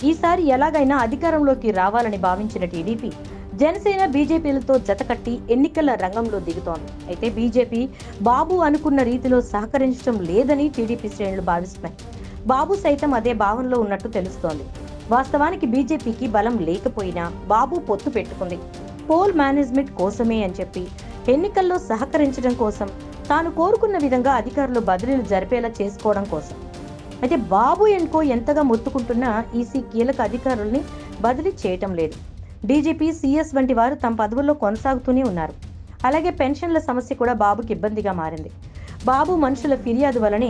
ఈసారి ఎలాగైనా అధికారంలోకి రావాలని భావించిన టీడీపీ జనసేన బీజేపీలతో జతకట్టి ఎన్నికల రంగంలో దిగుతోంది అయితే బీజేపీ బాబు అనుకున్న రీతిలో సహకరించడం లేదని టీడీపీ శ్రేణులు భావిస్తున్నాయి బాబు సైతం అదే భావనలో ఉన్నట్టు తెలుస్తోంది వాస్తవానికి బీజేపీకి బలం లేకపోయినా బాబు పొత్తు పెట్టుకుంది పోల్ మేనేజ్మెంట్ కోసమే అని చెప్పి ఎన్నికల్లో సహకరించడం కోసం తాను కోరుకున్న విధంగా అధికారులు బదిలీలు జరిపేలా చేసుకోవడం కోసం అయితే బాబు ఎన్కో ఎంతగా మొత్తుకుంటున్నా ఈసీ కీలక అధికారుల్ని బదిలీ చేయటం లేదు డీజీపీ సీఎస్ వంటి వారు తమ పదవుల్లో కొనసాగుతూనే ఉన్నారు అలాగే పెన్షన్ల సమస్య కూడా బాబుకి ఇబ్బందిగా మారింది బాబు మనుషుల ఫిర్యాదు వలనే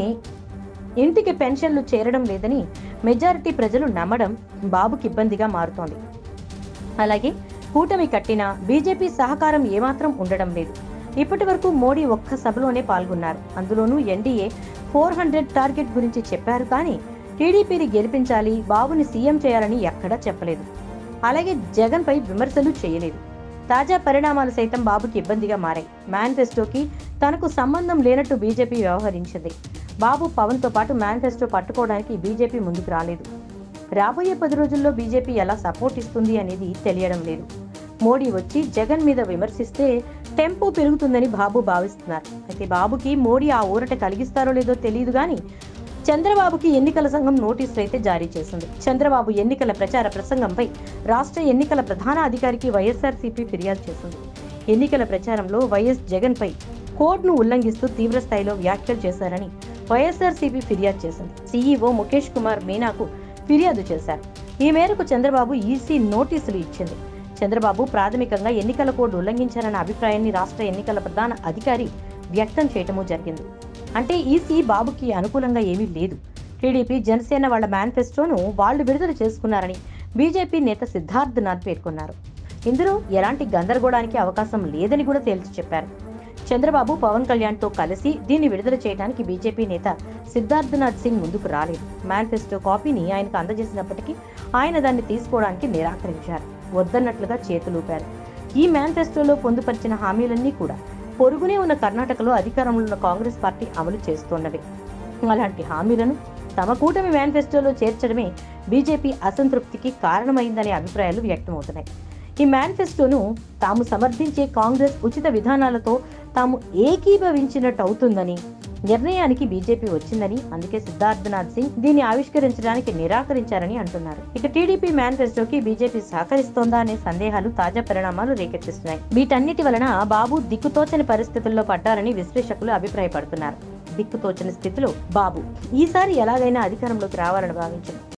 ఇంటికి పెన్షన్లు చేరడం లేదని మెజారిటీ ప్రజలు నమ్మడం బాబుకి ఇబ్బందిగా మారుతోంది అలాగే కూటమి కట్టిన బీజేపీ సహకారం ఏమాత్రం ఉండడం లేదు ఇప్పటి వరకు మోడీ ఒక్క సభలోనే పాల్గొన్నారు అందులోనూ ఎన్డీఏ ఫోర్ హండ్రెడ్ టార్గెట్ గురించి చెప్పారు కానీ టీడీపీని గెలిపించాలి బాబుని సీఎం చేయాలని ఎక్కడా చెప్పలేదు అలాగే జగన్ పై విమర్శలు చేయలేదు తాజా పరిణామాలు సైతం బాబుకి ఇబ్బందిగా మారాయి మేనిఫెస్టోకి తనకు సంబంధం లేనట్టు బీజేపీ వ్యవహరించింది బాబు పవన్తో పాటు మేనిఫెస్టో పట్టుకోవడానికి బీజేపీ ముందుకు రాలేదు రాబోయే పది రోజుల్లో బీజేపీ ఎలా సపోర్ట్ ఇస్తుంది అనేది తెలియడం లేదు మోడీ వచ్చి జగన్ మీద విమర్శిస్తే టెంపో పెరుగుతుందని బాబు భావిస్తున్నారు అయితే బాబుకి మోడీ ఆ ఊరట కలిగిస్తారో లేదో తెలియదు కానీ చంద్రబాబుకి ఎన్నికల సంఘం నోటీసులు అయితే జారీ చేసింది చంద్రబాబు ఎన్నికల ప్రచార ప్రసంగంపై రాష్ట్ర ఎన్నికల ప్రధాన అధికారికి వైఎస్ఆర్సీపీ ఫిర్యాదు చేసింది ఎన్నికల ప్రచారంలో వైఎస్ జగన్ పై కోడ్ను ఉల్లంఘిస్తూ తీవ్ర స్థాయిలో వ్యాఖ్యలు చేశారని వైఎస్ఆర్సీపీ ఫిర్యాదు చేసింది సీఈఓ ముఖేష్ కుమార్ మీనాకు ఫిర్యాదు చేశారు ఈ మేరకు చంద్రబాబు ఈసీ నోటీసులు ఇచ్చింది చంద్రబాబు ప్రాథమికంగా ఎన్నికల కోడ్ ఉల్లంఘించారన్న అభిప్రాయాన్ని రాష్ట్ర ఎన్నికల ప్రధాన అధికారి వ్యక్తం చేయటము జరిగింది అంటే ఈసీ బాబుకి అనుకూలంగా ఏమీ లేదు టీడీపీ జనసేన వాళ్ళ మేనిఫెస్టోను వాళ్ళు విడుదల చేసుకున్నారని బీజేపీ నేత సిద్ధార్థ్ నాథ్ పేర్కొన్నారు ఇందులో ఎలాంటి గందరగోళానికి అవకాశం లేదని కూడా తేల్చి చెప్పారు చంద్రబాబు పవన్ కళ్యాణ్తో కలిసి దీన్ని విడుదల చేయడానికి బీజేపీ నేత సిద్ధార్థనాథ్ సింగ్ ముందుకు రాలేదు మేనిఫెస్టో కాపీని ఆయనకు అందజేసినప్పటికీ ఆయన దాన్ని తీసుకోవడానికి నిరాకరించారు వద్దన్నట్లుగా చేతులూపారు ఈ మేనిఫెస్టోలో పొందుపరిచిన హామీలన్నీ కూడా పొరుగునే ఉన్న కర్ణాటకలో అధికారంలో ఉన్న కాంగ్రెస్ పార్టీ అమలు చేస్తున్నవి అలాంటి హామీలను తమ కూటమి మేనిఫెస్టోలో చేర్చడమే బీజేపీ అసంతృప్తికి కారణమైందనే అభిప్రాయాలు వ్యక్తమవుతున్నాయి ఈ మేనిఫెస్టోను తాము సమర్థించే కాంగ్రెస్ ఉచిత విధానాలతో తాము ఏకీభవించినట్టు అవుతుందని నిర్ణయానికి బీజేపీ వచ్చిందని అందుకే సిద్ధార్థనాథ్ సింగ్ దీన్ని ఆవిష్కరించడానికి నిరాకరించారని అంటున్నారు ఇక టీడీపీ మేనిఫెస్టోకి బీజేపీ సహకరిస్తోందా అనే సందేహాలు తాజా పరిణామాలు రేకెత్తిస్తున్నాయి వీటన్నిటి వలన బాబు దిక్కుతోచని పరిస్థితుల్లో పడ్డారని విశ్లేషకులు అభిప్రాయపడుతున్నారు దిక్కుతోచని స్థితిలో బాబు ఈసారి ఎలాగైనా అధికారంలోకి రావాలని భావించారు